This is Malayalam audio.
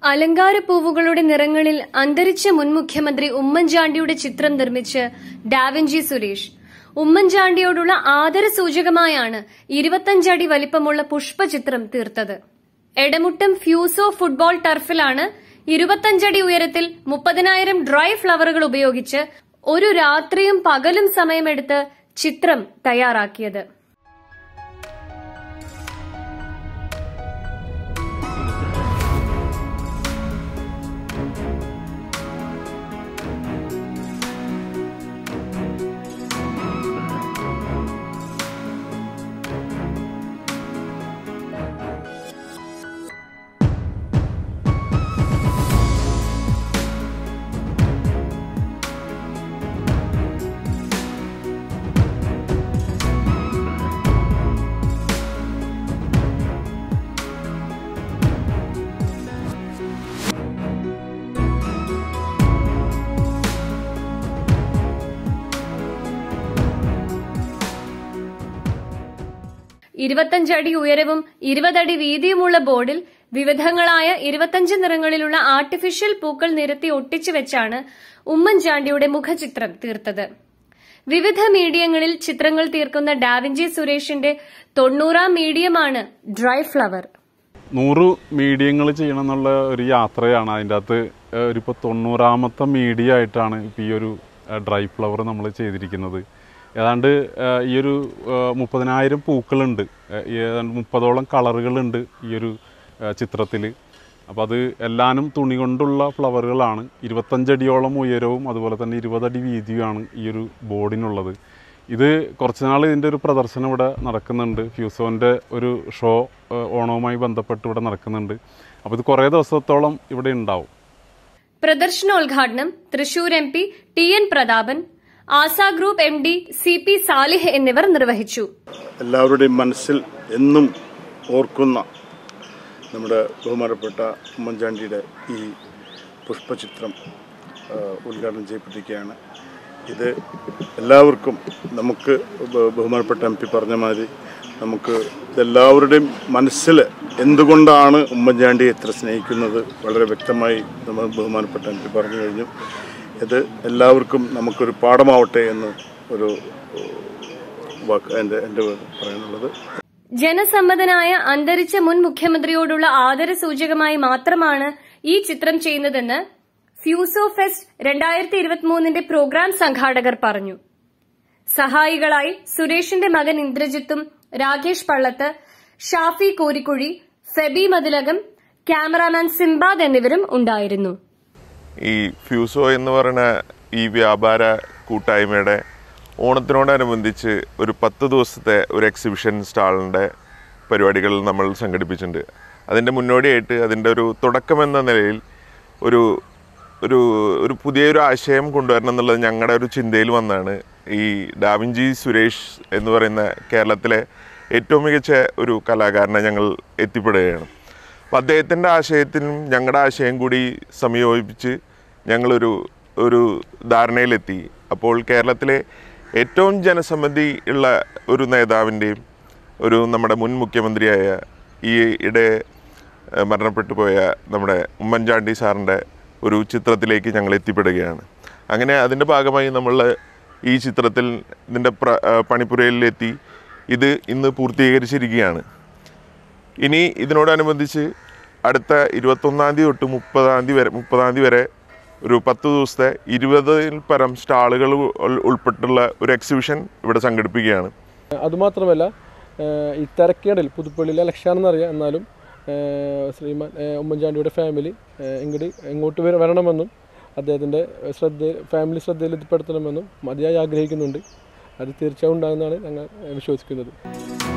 അലങ്കാരപ്പൂവുകളുടെ നിറങ്ങളിൽ അന്തരിച്ച മുൻ മുഖ്യമന്ത്രി ഉമ്മൻചാണ്ടിയുടെ ചിത്രം നിർമ്മിച്ച് ഡാവിഞ്ചി സുരേഷ് ഉമ്മൻചാണ്ടിയോടുള്ള ആദരസൂചകമായാണ് ഇരുപത്തഞ്ചടി വലിപ്പമുള്ള പുഷ്പചിത്രം തീർത്തത് എടമുട്ടം ഫ്യൂസോ ഫുട്ബോൾ ടർഫിലാണ് ഇരുപത്തഞ്ചടി ഉയരത്തിൽ മുപ്പതിനായിരം ഡ്രൈ ഫ്ലവറുകൾ ഉപയോഗിച്ച് ഒരു രാത്രിയും പകലും സമയമെടുത്ത് ചിത്രം തയ്യാറാക്കിയത് ഇരുപത്തഞ്ചടി ഉയരവും ഇരുപതടി വീതിയുമുള്ള ബോർഡിൽ വിവിധങ്ങളായ ഇരുപത്തഞ്ച് നിറങ്ങളിലുള്ള ആർട്ടിഫിഷ്യൽ പൂക്കൾ നിരത്തി ഒട്ടിച്ചു വെച്ചാണ് ഉമ്മൻചാണ്ടിയുടെ മുഖചിത്രം തീർത്തത് വിവിധ മീഡിയങ്ങളിൽ ചിത്രങ്ങൾ തീർക്കുന്ന ഡാവിഞ്ചി സുരേഷിന്റെ തൊണ്ണൂറാം മീഡിയമാണ് ഡ്രൈ ഫ്ലവർ നൂറ് മീഡിയങ്ങൾ ചെയ്യണം എന്നുള്ള ഒരു യാത്രയാണ് അതിൻ്റെ അകത്ത് ഒരു ഇപ്പോൾ തൊണ്ണൂറാമത്തെ മീഡിയ ആയിട്ടാണ് ഇപ്പോൾ ഈ ഒരു ഡ്രൈ ഫ്ലവർ നമ്മൾ ചെയ്തിരിക്കുന്നത് ഏതാണ്ട് ഏഹ്, ഈ ഒരു മുപ്പതിനായിരം പൂക്കളുണ്ട് ഏഹ്, ഏതാണ്ട് മുപ്പതോളം കളറുകളുണ്ട് ഈ ഒരു ചിത്രത്തിൽ അപ്പോൾ അത് എല്ലാനും തുണി കൊണ്ടുള്ള ഫ്ലവറുകളാണ് ഇരുപത്തഞ്ചടിയോളം ഉയരവും അതുപോലെ തന്നെ ഇരുപതടി വീതിയുമാണ് ഈ ഒരു ബോർഡിനുള്ളത് ഇത് കുറച്ച് നാൾ ഇതിൻ്റെ ഒരു പ്രദർശനം ഇവിടെ നടക്കുന്നുണ്ട് ഫ്യൂസോൻ്റെ ഒരു ഷോ ഏഹ്, ഓണവുമായി ബന്ധപ്പെട്ട് ഇവിടെ നടക്കുന്നുണ്ട് അപ്പോൾ ഇത് കുറേ ദിവസത്തോളം ഇവിടെ ഉണ്ടാവും പ്രദർശനോദ്ഘാടനം Thrissur M P T N Prathapan Asa group M D C P Salih എന്നിവർ നിർവഹിച്ചു എല്ലാവരുടെയും മനസ്സിൽ എന്നും ഓർക്കുന്ന നമ്മുടെ ബഹുമാനപ്പെട്ട ഉമ്മൻചാണ്ടിയുടെ ഈ പുഷ്പചിത്രം ആ, ഉദ്ഘാടനം ചെയ്യപ്പെട്ടിരിക്കുകയാണ് ഇത് എല്ലാവർക്കും നമുക്ക് ബ- ബഹുമാനപ്പെട്ട എം പി പറഞ്ഞ മാതിരി നമുക്ക് എല്ലാവരുടെയും മനസ്സിൽ എന്തുകൊണ്ടാണ് ഉമ്മൻചാണ്ടിയെ ഇത്ര സ്നേഹിക്കുന്നത് വളരെ വ്യക്തമായി നമ്മൾ ബഹുമാനപ്പെട്ട എം പി പറഞ്ഞു കഴിഞ്ഞു ഇത് എല്ലാവർക്കും നമുക്കൊരു പാഠമാവട്ടെ എന്ന് ഒരു വാക്ക് എൻ്റെ എൻ്റെ പറയാനുള്ളത് ജനസമ്മതനായ അന്തരിച്ച മുൻ മുഖ്യമന്ത്രിയോടുള്ള ആദരസൂചകമായി മാത്രമാണ് ഈ ചിത്രം ചെയ്യുന്നതെന്ന് ഫ്യൂസോ ഫെസ്റ്റ് രണ്ടായിരത്തി ഇരുപത്തിമൂന്നിന്റെ പ്രോഗ്രാം സംഘാടകർ പറഞ്ഞു സഹായികളായി സുരേഷിന്റെ മകൻ ഇന്ദ്രജിത്തും രാകേഷ് പള്ളത്ത് ഷാഫി കോരിക്കുഴി ഫെബി മതിലകം ക്യാമറാമാൻ സിംബാദ് എന്നിവരും ഉണ്ടായിരുന്നു ഈ ഫ്യൂസോ എന്ന് പറയുന്ന ഈ വ്യാപാര കൂട്ടായ്മയുടെ ഓണത്തിനോടനുബന്ധിച്ച് ഒരു പത്ത് ദിവസത്തെ ഒരു എക്സിബിഷൻ സ്റ്റാളിൻ്റെ പരിപാടികൾ നമ്മൾ സംഘടിപ്പിച്ചിട്ടുണ്ട് അതിൻ്റെ മുന്നോടിയായിട്ട് അതിൻ്റെ ഒരു തുടക്കമെന്ന നിലയിൽ ഒരു ഒരു ഒരു പുതിയൊരു ആശയം കൊണ്ടുവരണം എന്നുള്ളത് ഞങ്ങളുടെ ഒരു ചിന്തയിൽ വന്നാണ് ഈ ഡാവിഞ്ചി സുരേഷ് എന്ന് പറയുന്ന കേരളത്തിലെ ഏറ്റവും മികച്ച ഒരു കലാകാരനെ ഞങ്ങൾ എത്തിപ്പെടുകയാണ് അപ്പോൾ അദ്ദേഹത്തിൻ്റെ ആശയത്തിനും ഞങ്ങളുടെ ആശയം കൂടി സംയോജിപ്പിച്ച് ഞങ്ങളൊരു ഒരു ധാരണയിലെത്തി അപ്പോൾ കേരളത്തിലെ ഏറ്റവും ജനസമ്മതി ഉള്ള ഒരു നേതാവിൻ്റെയും ഒരു നമ്മുടെ മുൻ മുഖ്യമന്ത്രിയായ ഈ ഇടെ ഏഹ്, മരണപ്പെട്ടു പോയ നമ്മുടെ ഉമ്മൻചാണ്ടി സാറിൻ്റെ ഒരു ചിത്രത്തിലേക്ക് ഞങ്ങൾ എത്തിപ്പെടുകയാണ് അങ്ങനെ അതിൻ്റെ ഭാഗമായി നമ്മൾ ഈ ചിത്രത്തിൽ ഇതിൻ്റെ പ്ര ഏഹ്, പണിപ്പുരയിലെത്തി ഇത് ഇന്ന് പൂർത്തീകരിച്ചിരിക്കുകയാണ് ഇനി ഇതിനോടനുബന്ധിച്ച് അടുത്ത ഇരുപത്തൊന്നാം തീയതി തൊട്ട് മുപ്പതാം തീയതി വരെ മുപ്പതാം തീയതി വരെ ഒരു പത്ത് ദിവസത്തെ ഇരുപതിൽ പരം സ്റ്റാളുകൾ ഉൾ- ഉൾപ്പെട്ടുള്ള ഒരു എക്സിബിഷൻ ഇവിടെ സംഘടിപ്പിക്കുകയാണ് അതുമാത്രമല്ല ഏഹ് ഈ തിരക്കേടിൽ പുതുപ്പള്ളിയിലെ ലക്ഷാണെന്നറിയാം എന്നാലും ഏഹ് ശ്രീമാൻ ഏഹ് ഉമ്മൻചാണ്ടിയുടെ ഫാമിലി ഏഹ് ഇങ്ങോട്ട് ഇങ്ങോട്ട് വര- വരണമെന്നും അദ്ദേഹത്തിൻ്റെ ശ്രദ്ധ ഫാമിലി ശ്രദ്ധയിൽ എത്തിപ്പെടുത്തണമെന്നും മതിയായി ആഗ്രഹിക്കുന്നുണ്ട് അത് തീർച്ചയായും ഉണ്ടാകുമെന്നാണ് ഞങ്ങൾ ഏഹ് വിശ്വസിക്കുന്നത്